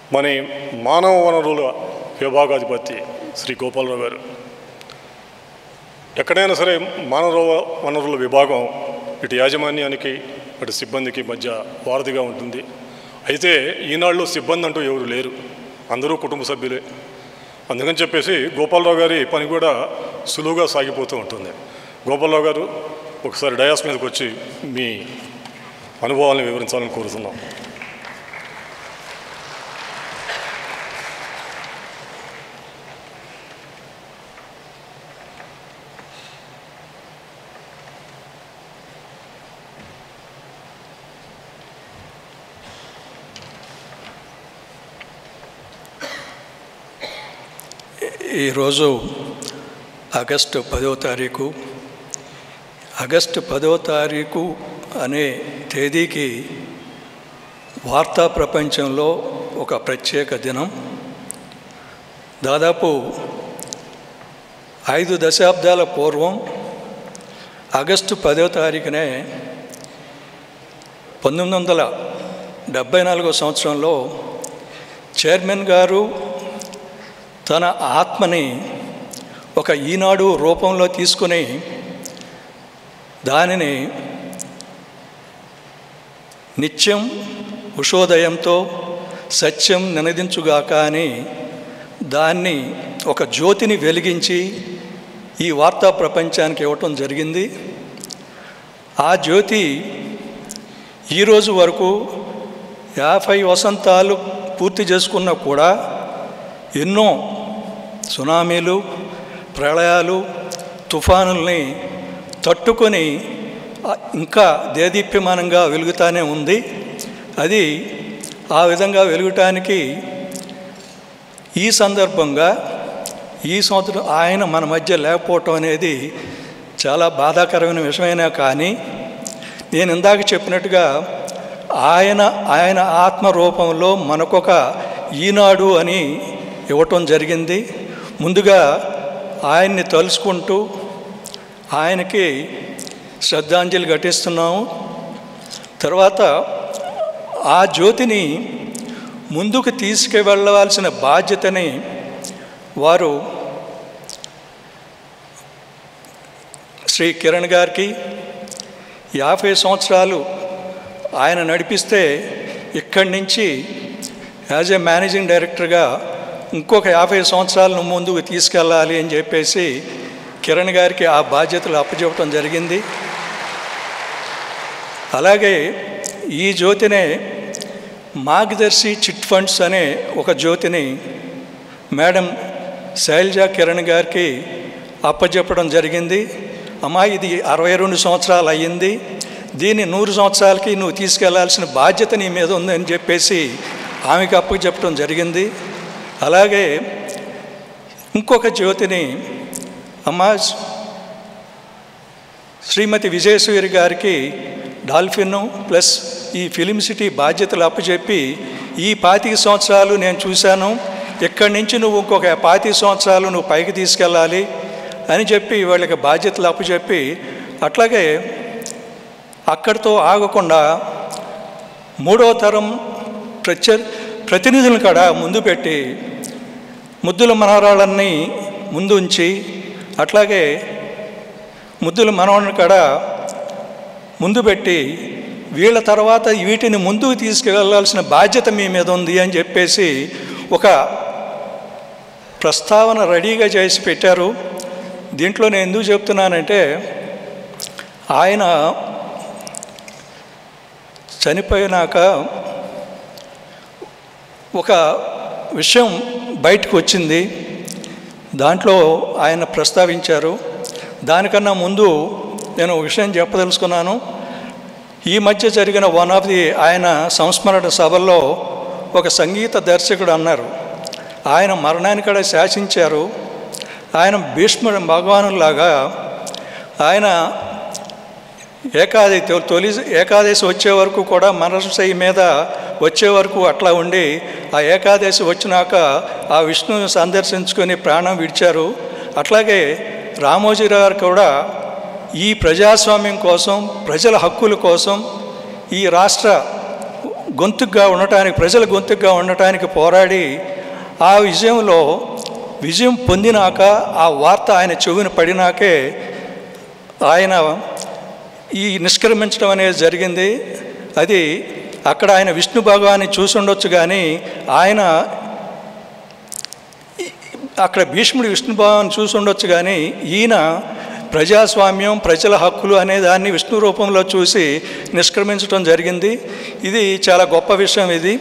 మన మానవ వనరుల విభాగాధిపతి శ్రీ గోపాలరావు గారు ఎక్కడైనా సరే మానవ వనరుల విభాగం ఇటు యాజమాన్యానికి అటు సిబ్బందికి మధ్య వారధిగా ఉంటుంది అయితే ఈనాళ్ళు సిబ్బంది అంటూ ఎవరు లేరు అందరూ కుటుంబ సభ్యులే అందుకని చెప్పేసి గోపాలరావు గారి పని కూడా సులువుగా సాగిపోతూ ఉంటుంది గోపాలరావు గారు ఒకసారి డయాస్ మీదకి వచ్చి మీ అనుభవాలను వివరించాలని కోరుతున్నాం ఈరోజు ఆగస్టు పదో తారీఖు ఆగస్టు పదో తారీఖు అనే తేదీకి వార్తా ప్రపంచంలో ఒక ప్రత్యేక దినం దాదాపు ఐదు దశాబ్దాల పూర్వం ఆగస్టు పదో తారీఖునే పంతొమ్మిది వందల డెబ్భై నాలుగో సంవత్సరంలో చైర్మన్ గారు తన ఆత్మని ఒక ఈనాడు రూపంలో తీసుకుని దానిని నిత్యం ఉషోదయంతో సత్యం నినదించుగాక అని దాన్ని ఒక జ్యోతిని వెలిగించి ఈ వార్తా ప్రపంచానికి ఇవ్వటం జరిగింది ఆ జ్యోతి ఈరోజు వరకు యాభై వసంతాలు పూర్తి చేసుకున్నా కూడా ఎన్నో సునామీలు ప్రళయాలు తుఫానుల్ని తట్టుకొని ఆ, ఇంకా దేదీప్యమానంగా వెలుగుతానే ఉంది అది ఆ విధంగా వెలుగటానికి ఈ సందర్భంగా ఈ సంవత్సరం ఆయన మన మధ్య లేకపోవటం అనేది చాలా బాధాకరమైన విషయమైనా కానీ నేను ఇందాక చెప్పినట్టుగా ఆయన ఆయన ఆత్మ రూపంలో మనకొక ఈనాడు అని ఇవ్వటం జరిగింది ముందుగా ఆయన్ని తలుచుకుంటూ ఆయనకి శ్రద్ధాంజలి ఘటిస్తున్నాము తర్వాత ఆ జ్యోతిని ముందుకు తీసుకువెళ్ళవలసిన బాధ్యతని వారు శ్రీ కిరణ్ గారికి యాభై సంవత్సరాలు ఆయన నడిపిస్తే ఇక్కడి నుంచి యాజ్ ఏ మేనేజింగ్ డైరెక్టర్గా ఇంకొక యాభై సంవత్సరాలను ముందుకు తీసుకెళ్ళాలి అని చెప్పేసి కిరణ్ గారికి ఆ బాధ్యతలు అప్పచెప్పడం జరిగింది అలాగే ఈ జ్యోతినే మార్గదర్శి చిట్ ఫండ్స్ అనే ఒక జ్యోతిని మేడం శైలజా కిరణ్ గారికి అప్పచెప్పడం జరిగింది అమ్మా ఇది అరవై రెండు సంవత్సరాలు అయ్యింది దీన్ని నూరు సంవత్సరాలకి నువ్వు తీసుకెళ్లాల్సిన బాధ్యత నీ మీద ఉందని చెప్పేసి ఆమెకు అప్పచెప్పడం జరిగింది అలాగే ఇంకొక జ్యోతిని అమ్మా శ్రీమతి విజయసూరి గారికి డాల్ఫిన్ ప్లస్ ఈ ఫిలిం సిటీ బాధ్యతలు అప్పచెప్పి ఈ పాతిక సంవత్సరాలు నేను చూశాను ఇక్కడి నుంచి నువ్వు ఇంకొక పాతిక సంవత్సరాలు నువ్వు పైకి తీసుకెళ్ళాలి అని చెప్పి వాళ్ళకి బాధ్యతలు అప్పచెప్పి అట్లాగే అక్కడితో ఆగకుండా మూడో తరం ప్రత్య ప్రతినిధులను కూడా ముందు పెట్టి ముద్దుల మనవరాళ్ళని ముందు ఉంచి అట్లాగే ముద్దుల మనవడిని కూడా ముందు పెట్టి వీళ్ళ తర్వాత వీటిని ముందుకు తీసుకువెళ్ళాల్సిన బాధ్యత మీ మీద ఉంది అని చెప్పేసి ఒక ప్రస్తావన రెడీగా చేసి పెట్టారు దీంట్లో నేను ఎందుకు చెప్తున్నానంటే ఆయన చనిపోయినాక ఒక విషయం బయటకు వచ్చింది దాంట్లో ఆయన ప్రస్తావించారు దానికన్నా ముందు నేను ఒక విషయం చెప్పదలుచుకున్నాను ఈ మధ్య జరిగిన వన్ ఆఫ్ ది ఆయన సంస్మరణ సభల్లో ఒక సంగీత దర్శకుడు అన్నారు ఆయన మరణాన్ని కూడా శాసించారు ఆయన భీష్ముడు భగవానులాగా ఆయన ఏకాదశి తొ- తొలి ఏకాదశి వచ్చే వరకు కూడా మనసై మీద వచ్చే వరకు అట్లా ఉండి ఆ ఏకాదశి వచ్చినాక ఆ విష్ణువుని సందర్శించుకొని ప్రాణం విడిచారు అట్లాగే రామోజీరావు గారు కూడా ఈ ప్రజాస్వామ్యం కోసం ప్రజల హక్కుల కోసం ఈ రాష్ట్ర గొంతుగా ఉండటానికి ప్రజల గొంతుగా ఉండటానికి పోరాడి ఆ విజయంలో విజయం పొందినాక ఆ వార్త ఆయన చెవిన పడినాకే ఆయన ఈ నిష్క్రమించడం అనేది జరిగింది అది అక్కడ ఆయన విష్ణు భగవాన్ని చూసి ఉండొచ్చు కానీ ఆయన అక్కడ భీష్ముడు విష్ణు భగవాన్ని చూసి ఉండొచ్చు కానీ ఈయన ప్రజాస్వామ్యం ప్రజల హక్కులు అనే దాన్ని విష్ణు రూపంలో చూసి నిష్క్రమించడం జరిగింది ఇది చాలా గొప్ప విషయం ఇది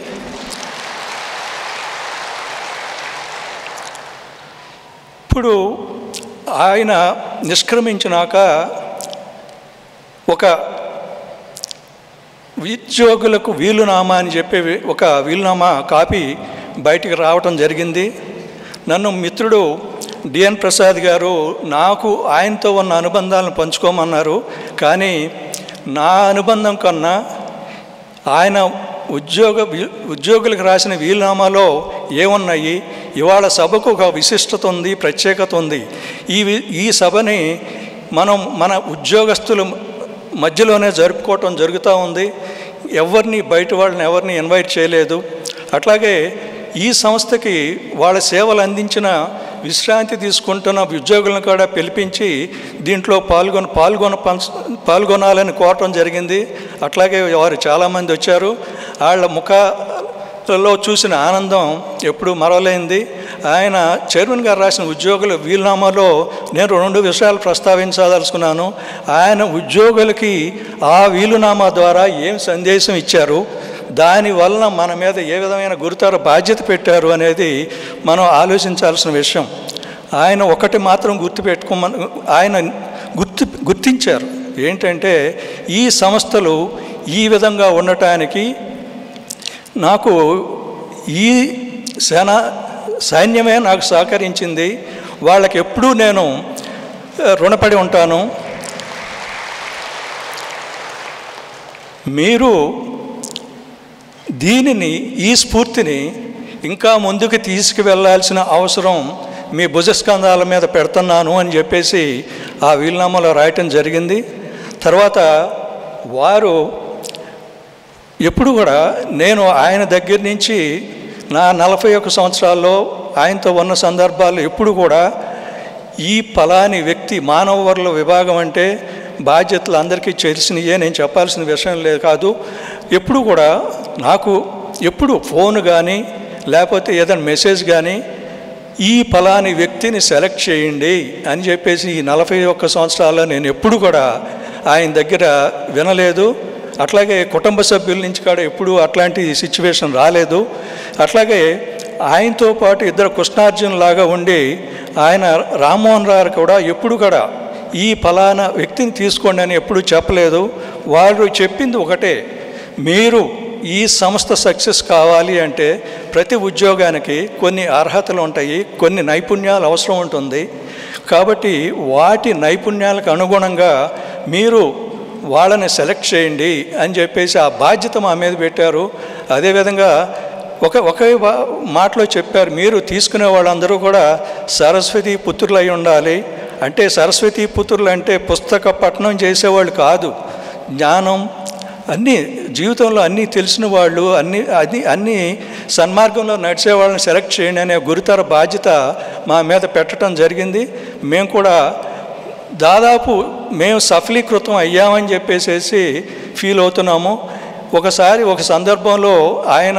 ఇప్పుడు ఆయన నిష్క్రమించినాక ఒక ఉద్యోగులకు వీలునామా అని చెప్పి ఒక వీలునామా కాపీ బయటికి రావటం జరిగింది నన్ను మిత్రుడు డిఎన్ ప్రసాద్ గారు నాకు ఆయనతో ఉన్న అనుబంధాలను పంచుకోమన్నారు కానీ నా అనుబంధం కన్నా ఆయన ఉద్యోగ ఉద్యోగులకు రాసిన వీలునామాలో ఏమున్నాయి ఇవాళ సభకు ఒక విశిష్టత ఉంది ప్రత్యేకత ఉంది ఈ వి- ఈ సభని మనం మన ఉద్యోగస్తుల మధ్యలోనే జరుపుకోవటం జరుగుతూ ఉంది ఎవరిని బయట వాళ్ళని ఎవరిని ఇన్వైట్ చేయలేదు అట్లాగే ఈ సంస్థకి వాళ్ళ సేవలు అందించిన విశ్రాంతి తీసుకుంటున్న ఉద్యోగులను కూడా పిలిపించి దీంట్లో పాల్గొన పాల్గొన పంచ పాల్గొనాలని కోరటం జరిగింది అట్లాగే వారు చాలామంది వచ్చారు వాళ్ళ ముఖాలలో చూసిన ఆనందం ఎప్పుడు మరవలేంది ఆయన చైర్మన్ గారు రాసిన ఉద్యోగుల వీలునామాలో నేను రెండు విషయాలు ప్రస్తావించదలుచుకున్నాను ఆయన ఉద్యోగులకి ఆ వీలునామా ద్వారా ఏం సందేశం ఇచ్చారు దాని వలన మన మీద ఏ విధమైన గురుతర బాధ్యత పెట్టారు అనేది మనం ఆలోచించాల్సిన విషయం ఆయన ఒకటి మాత్రం గుర్తుపెట్టుకోమని ఆయన గుర్తు గుర్తించారు ఏంటంటే ఈ సంస్థలు ఈ విధంగా ఉండటానికి నాకు ఈ సేన సైన్యమే నాకు సహకరించింది వాళ్ళకి ఎప్పుడూ నేను ఆ, రుణపడి ఉంటాను మీరు దీనిని ఈ స్ఫూర్తిని ఇంకా ముందుకు తీసుకువెళ్ళాల్సిన అవసరం మీ భుజస్కంధాల మీద పెడుతున్నాను అని చెప్పేసి ఆ వీలునామాలో రాయటం జరిగింది తర్వాత వారు ఎప్పుడు కూడా నేను ఆయన దగ్గర నుంచి నా నలభై ఒక్క సంవత్సరాల్లో ఆయనతో ఉన్న సందర్భాల్లో ఎప్పుడు కూడా ఈ ఫలాని వ్యక్తి మానవ వరల విభాగం అంటే బాధ్యతలు అందరికీ తెలిసినయే నేను చెప్పాల్సిన విషయం లేదు కాదు ఎప్పుడు కూడా నాకు ఎప్పుడు ఫోన్ కానీ లేకపోతే ఏదైనా మెసేజ్ కానీ ఈ ఫలాని వ్యక్తిని సెలెక్ట్ చేయండి అని చెప్పేసి ఈ నలభై ఒక్క సంవత్సరాల్లో నేను ఎప్పుడు కూడా ఆయన దగ్గర వినలేదు అట్లాగే కుటుంబ సభ్యుల నుంచి కూడా ఎప్పుడూ అట్లాంటి సిచ్యువేషన్ రాలేదు అట్లాగే ఆయనతో పాటు ఇద్దరు కృష్ణార్జున్ లాగా ఉండి ఆయన రామ్మోహన్ రావు కూడా ఎప్పుడు కూడా ఈ ఫలానా వ్యక్తిని తీసుకోండి అని ఎప్పుడు చెప్పలేదు వారు చెప్పింది ఒకటే మీరు ఈ సంస్థ సక్సెస్ కావాలి అంటే ప్రతి ఉద్యోగానికి కొన్ని అర్హతలు ఉంటాయి కొన్ని నైపుణ్యాలు అవసరం ఉంటుంది కాబట్టి వాటి నైపుణ్యాలకు అనుగుణంగా మీరు వాళ్ళని సెలెక్ట్ చేయండి అని చెప్పేసి ఆ బాధ్యత మా మీద పెట్టారు అదేవిధంగా ఒక ఒకే వా- మాటలో చెప్పారు మీరు తీసుకునే వాళ్ళందరూ కూడా సరస్వతి పుత్రులు అయి ఉండాలి అంటే సరస్వతి పుత్రులు అంటే పుస్తక పఠనం చేసేవాళ్ళు కాదు జ్ఞానం అన్నీ జీవితంలో అన్నీ తెలిసిన వాళ్ళు అన్ని అన్ని అన్ని సన్మార్గంలో నడిచే వాళ్ళని సెలెక్ట్ చేయండి అనే గురుతర బాధ్యత మా మీద పెట్టడం జరిగింది మేము కూడా దాదాపు మేము సఫలీకృతం అయ్యామని చెప్పేసేసి ఫీల్ అవుతున్నాము ఒకసారి ఒక సందర్భంలో ఆయన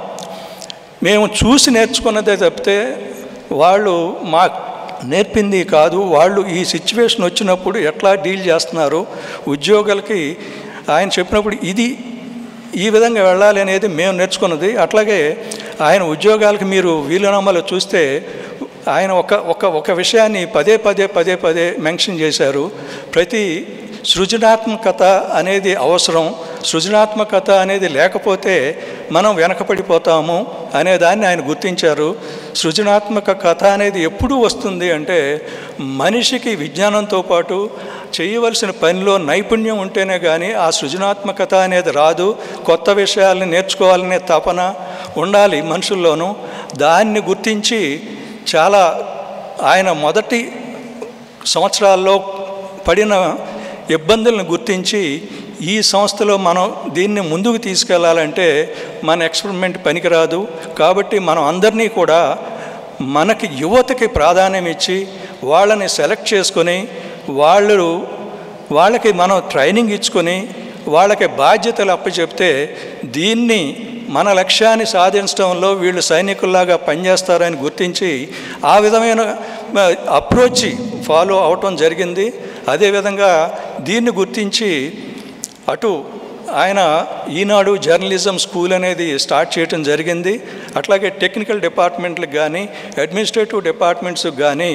మేము చూసి నేర్చుకున్నదే తప్పితే వాళ్ళు మా నేర్పింది కాదు వాళ్ళు ఈ సిచ్యువేషన్ వచ్చినప్పుడు ఎట్లా డీల్ చేస్తున్నారు ఉద్యోగులకి ఆయన చెప్పినప్పుడు ఇది ఈ విధంగా వెళ్ళాలి అనేది మేము నేర్చుకున్నది అట్లాగే ఆయన ఉద్యోగాలకు మీరు వీలునామాలో చూస్తే ఆయన ఒక ఒక ఒక విషయాన్ని పదే పదే పదే పదే మెన్షన్ చేశారు ప్రతి సృజనాత్మకత అనేది అవసరం సృజనాత్మకత అనేది లేకపోతే మనం వెనకపడిపోతాము అనే దాన్ని ఆయన గుర్తించారు సృజనాత్మక కథ అనేది ఎప్పుడు వస్తుంది అంటే మనిషికి విజ్ఞానంతో పాటు చేయవలసిన పనిలో నైపుణ్యం ఉంటేనే కానీ ఆ సృజనాత్మకత అనేది రాదు కొత్త విషయాల్ని నేర్చుకోవాలనే తపన ఉండాలి మనుషుల్లోనూ దాన్ని గుర్తించి చాలా ఆయన మొదటి సంవత్సరాల్లో పడిన ఇబ్బందులను గుర్తించి ఈ సంస్థలో మనం దీన్ని ముందుకు తీసుకెళ్లాలంటే మన ఎక్స్పెరిమెంట్ పనికిరాదు కాబట్టి మనం అందరినీ కూడా మనకి యువతకి ప్రాధాన్యం ఇచ్చి వాళ్ళని సెలెక్ట్ చేసుకొని వాళ్ళు వాళ్ళకి మనం ట్రైనింగ్ ఇచ్చుకొని వాళ్ళకి బాధ్యతలు అప్పచెప్తే దీన్ని మన లక్ష్యాన్ని సాధించడంలో వీళ్ళు సైనికుల్లాగా పనిచేస్తారని గుర్తించి ఆ విధమైన అప్రోచ్ ఫాలో అవటం జరిగింది అదేవిధంగా దీన్ని గుర్తించి అటు ఆయన ఈనాడు జర్నలిజం స్కూల్ అనేది స్టార్ట్ చేయటం జరిగింది అట్లాగే టెక్నికల్ డిపార్ట్మెంట్లకు కానీ అడ్మినిస్ట్రేటివ్ డిపార్ట్మెంట్స్కి కానీ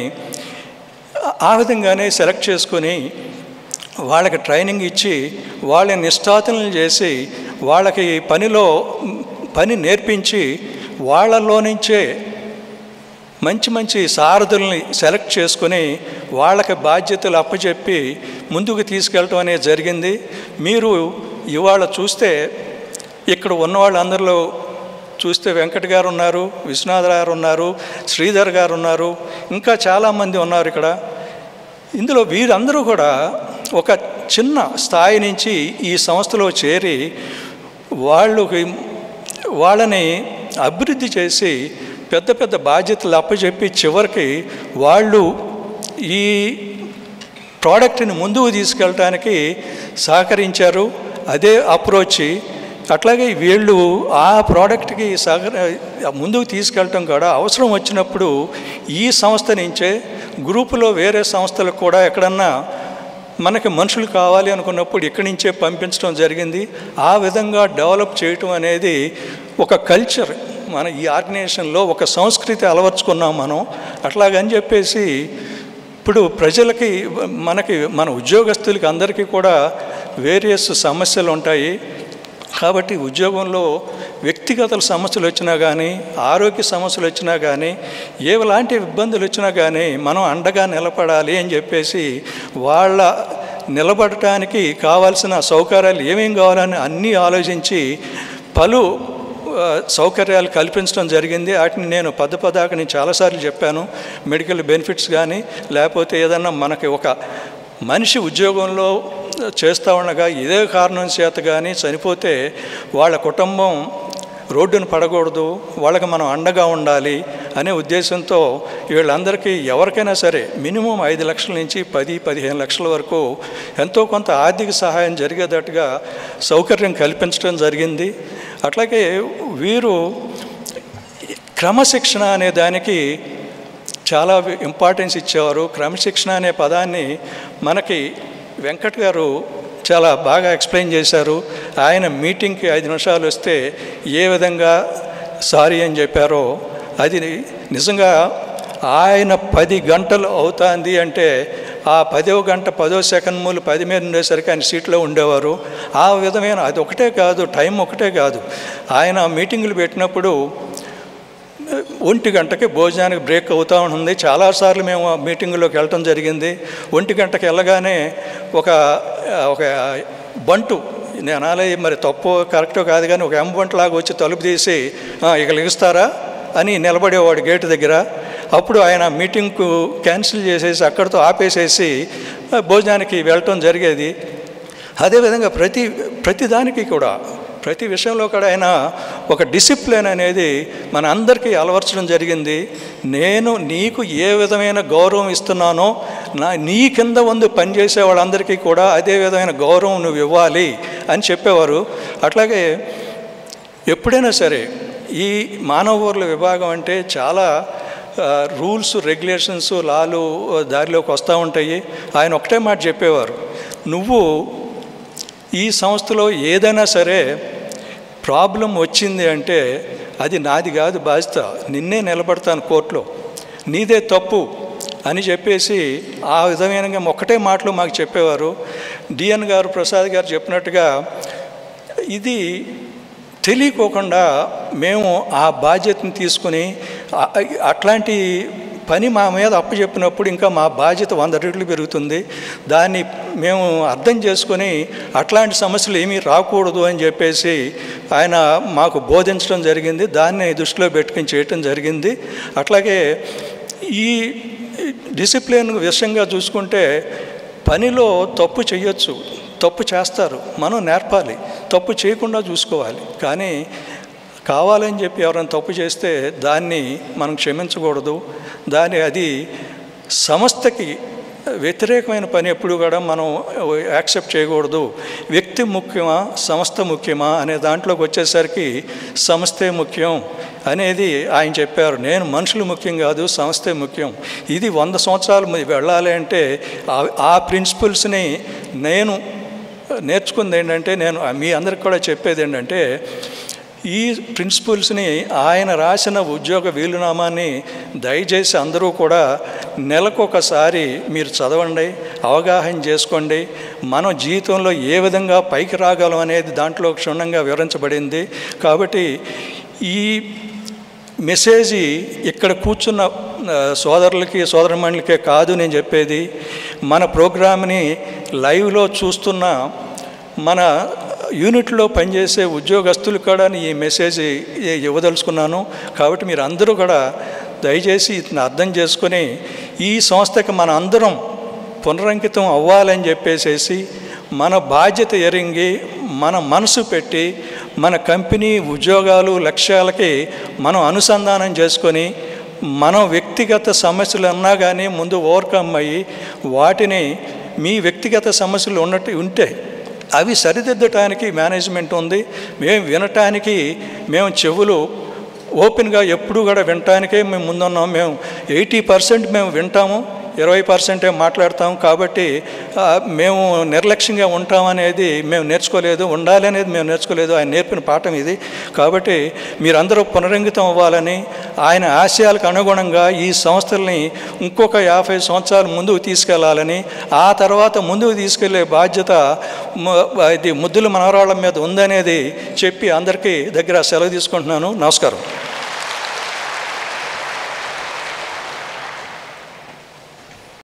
ఆ విధంగానే సెలెక్ట్ చేసుకొని వాళ్ళకి ట్రైనింగ్ ఇచ్చి వాళ్ళని నిష్ఠాతులను చేసి వాళ్ళకి పనిలో పని నేర్పించి వాళ్ళలో నుంచే మంచి మంచి సారథుల్ని సెలెక్ట్ చేసుకొని వాళ్ళకి బాధ్యతలు అప్పచెప్పి ముందుకు తీసుకెళ్ళటం అనేది జరిగింది మీరు ఇవాళ చూస్తే ఇక్కడ ఉన్న వాళ్ళందరిలో చూస్తే వెంకట్ గారు ఉన్నారు విశ్వనాథ్ గారు ఉన్నారు శ్రీధర్ గారు ఉన్నారు ఇంకా చాలామంది ఉన్నారు ఇక్కడ ఇందులో వీరందరూ కూడా ఒక చిన్న స్థాయి నుంచి ఈ సంస్థలో చేరి వాళ్ళకి వాళ్ళని అభివృద్ధి చేసి పెద్ద పెద్ద బాధ్యతలు అప్పచెప్పి చివరికి వాళ్ళు ఈ ప్రోడక్ట్ని ముందుకు తీసుకెళ్ళటానికి సహకరించారు అదే అప్రోచ్ అట్లాగే వీళ్ళు ఆ ప్రోడక్ట్కి సహకర ముందుకు తీసుకెళ్ళటం కూడా అవసరం వచ్చినప్పుడు ఈ సంస్థ నుంచే గ్రూపులో వేరే సంస్థలకు కూడా ఎక్కడన్నా మనకి మనుషులు కావాలి అనుకున్నప్పుడు ఇక్కడి నుంచే పంపించడం జరిగింది ఆ విధంగా డెవలప్ చేయటం అనేది ఒక కల్చర్ మన ఈ ఆర్గనైజేషన్లో ఒక సంస్కృతి అలవర్చుకున్నాం మనం అట్లాగని చెప్పేసి ఇప్పుడు ప్రజలకి మనకి మన ఉద్యోగస్తులకి అందరికీ కూడా వేరియస్ సమస్యలు ఉంటాయి కాబట్టి ఉద్యోగంలో వ్యక్తిగత సమస్యలు వచ్చినా కానీ ఆరోగ్య సమస్యలు వచ్చినా కానీ ఏలాంటి ఇబ్బందులు వచ్చినా కానీ మనం అండగా నిలబడాలి అని చెప్పేసి వాళ్ళ నిలబడటానికి కావాల్సిన సౌకర్యాలు ఏమేం కావాలని అన్నీ ఆలోచించి పలు ఆ, సౌకర్యాలు కల్పించడం జరిగింది వాటిని నేను పద పదాక నేను చాలాసార్లు చెప్పాను మెడికల్ బెనిఫిట్స్ కానీ లేకపోతే ఏదన్నా మనకి ఒక మనిషి ఉద్యోగంలో చేస్తూ ఉండగా ఇదే కారణం చేత కానీ చనిపోతే వాళ్ళ కుటుంబం రోడ్డును పడకూడదు వాళ్ళకి మనం అండగా ఉండాలి అనే ఉద్దేశంతో వీళ్ళందరికీ ఎవరికైనా సరే మినిమం ఐదు లక్షల నుంచి పది పదిహేను లక్షల వరకు ఎంతో కొంత ఆర్థిక సహాయం జరిగేటట్టుగా సౌకర్యం కల్పించడం జరిగింది అట్లాగే వీరు క్రమశిక్షణ అనే దానికి చాలా ఇంపార్టెన్స్ ఇచ్చేవారు క్రమశిక్షణ అనే పదాన్ని మనకి వెంకట్ గారు చాలా బాగా ఎక్స్ప్లెయిన్ చేశారు ఆయన మీటింగ్కి ఐదు నిమిషాలు వస్తే ఏ విధంగా సారీ అని చెప్పారో అది నిజంగా ఆయన పది గంటలు అవుతుంది అంటే ఆ పదో గంట పదో సెకండ్ మూలు పది మీద ఉండేసరికి ఆయన సీట్లో ఉండేవారు ఆ విధమైన అది ఒకటే కాదు టైం ఒకటే కాదు ఆయన మీటింగులు పెట్టినప్పుడు ఒంటి గంటకి భోజనానికి బ్రేక్ అవుతూ ఉంటుంది చాలాసార్లు మేము ఆ మీటింగులోకి వెళ్ళటం జరిగింది ఒంటి గంటకి వెళ్ళగానే ఒక ఒక బంటు నేను అనాలి మరి తప్పు కరెక్టో కాదు కానీ ఒక ఎంబంట్లాగా వచ్చి తలుపు తీసి "ఆ, ఇక లెగుస్తారా అని నిలబడేవాడు గేటు దగ్గర అప్పుడు ఆయన మీటింగ్కు క్యాన్సిల్ చేసేసి అక్కడితో ఆపేసేసి ఆ, భోజనానికి వెళ్ళటం జరిగేది అదేవిధంగా ప్రతి ప్రతి దానికి కూడా ప్రతి విషయంలో కూడా ఆయన ఒక డిసిప్లిన్ అనేది మన అందరికీ అలవర్చడం జరిగింది నేను నీకు ఏ విధమైన గౌరవం ఇస్తున్నానో నా నీ కింద వందు పనిచేసే వాళ్ళందరికీ కూడా అదే విధమైన గౌరవం నువ్వు ఇవ్వాలి అని చెప్పేవారు అట్లాగే ఎప్పుడైనా సరే ఈ మానవ వనరుల విభాగం అంటే చాలా రూల్స్ రెగ్యులేషన్స్ లాలు దారిలోకి వస్తూ ఉంటాయి ఆయన ఒకటే మాట చెప్పేవారు నువ్వు ఈ సంస్థలో ఏదైనా సరే ప్రాబ్లం వచ్చింది అంటే అది నాది కాదు బాధ్యత నిన్నే నిలబడతాను కోర్టులో నీదే తప్పు అని చెప్పేసి ఆ విధమైన ఒక్కటే మాటలు మాకు చెప్పేవారు డిఎన్ గారు ప్రసాద్ గారు చెప్పినట్టుగా ఇది తెలియకోకుండా మేము ఆ బాధ్యతను తీసుకుని ఆ- అట్లాంటి పని మా మీద అప్పచెప్పినప్పుడు ఇంకా మా బాధ్యత వంద రెట్లు పెరుగుతుంది దాన్ని మేము అర్థం చేసుకొని అట్లాంటి సమస్యలు ఏమీ రాకూడదు అని చెప్పేసి ఆయన మాకు బోధించడం జరిగింది దాన్ని దృష్టిలో పెట్టుకుని చేయటం జరిగింది అట్లాగే ఈ డిసిప్లిన్ విషయంగా చూసుకుంటే పనిలో తప్పు చేయొచ్చు తప్పు చేస్తారు మనం నేర్పాలి తప్పు చేయకుండా చూసుకోవాలి కానీ కావాలని చెప్పి ఎవరైనా తప్పు చేస్తే దాన్ని మనం క్షమించకూడదు దాని అది సంస్థకి వ్యతిరేకమైన పని ఎప్పుడు కూడా మనం యాక్సెప్ట్ చేయకూడదు వ్యక్తి ముఖ్యమా సంస్థ ముఖ్యమా అనే దాంట్లోకి వచ్చేసరికి సంస్థే ముఖ్యం అనేది ఆయన చెప్పారు నేను మనుషులు ముఖ్యం కాదు సంస్థే ముఖ్యం ఇది వంద సంవత్సరాలు ము- వెళ్ళాలి అంటే ఆ- ఆ ప్రిన్సిపల్స్ని నేను నేర్చుకుంది ఏంటంటే నేను మీ అందరికి కూడా చెప్పేది ఏంటంటే ఈ ప్రిన్సిపల్స్ని ఆయన రాసిన ఉద్యోగ వీలునామాన్ని దయచేసి అందరూ కూడా నెలకొకసారి మీరు చదవండి అవగాహన చేసుకోండి మనం జీవితంలో ఏ విధంగా పైకి రాగలం అనేది దాంట్లో క్షుణ్ణంగా వివరించబడింది కాబట్టి ఈ మెసేజ్ ఇక్కడ కూర్చున్న ఆ, సోదరులకి సోదరమణులకే కాదు నేను చెప్పేది మన ప్రోగ్రామ్ని లైవ్లో చూస్తున్న మన యూనిట్లో పనిచేసే ఉద్యోగస్తులు కూడా ఈ మెసేజ్ ఇ- ఇవ్వదలుచుకున్నాను కాబట్టి మీరు అందరూ కూడా దయచేసి ఇతను అర్థం చేసుకొని ఈ సంస్థకి మన అందరం పునరంకితం అవ్వాలని చెప్పేసేసి మన బాధ్యత ఎరింగి మన మనసు పెట్టి మన కంపెనీ ఉద్యోగాలు లక్ష్యాలకి మనం అనుసంధానం చేసుకొని మనం వ్యక్తిగత సమస్యలు అన్నా కానీ ముందు ఓవర్కమ్ అయ్యి వాటిని మీ వ్యక్తిగత సమస్యలు ఉన్నట్టు ఉంటే అవి సరిదిద్దటానికి మేనేజ్మెంట్ ఉంది మేము వినటానికి మేము చెవులు ఓపెన్గా ఎప్పుడు కూడా వినటానికే మేము ముందున్నాం మేము ఎయిటీ పర్సెంట్ మేము వింటాము ఇరవై పర్సెంటే మాట్లాడతాం కాబట్టి ఆ, మేము నిర్లక్ష్యంగా ఉంటామనేది మేము నేర్చుకోలేదు ఉండాలి అనేది మేము నేర్చుకోలేదు ఆయన నేర్పిన పాఠం ఇది కాబట్టి మీరందరూ పునరంగితం అవ్వాలని ఆయన ఆశయాలకు అనుగుణంగా ఈ సంస్థల్ని ఇంకొక యాభై సంవత్సరాలు ముందుకు తీసుకెళ్లాలని ఆ తర్వాత ముందుకు తీసుకెళ్లే బాధ్యత మ- ఇది ముద్దుల మనవరాళ్ళ మీద ఉందనేది చెప్పి అందరికీ దగ్గర సెలవు తీసుకుంటున్నాను నమస్కారం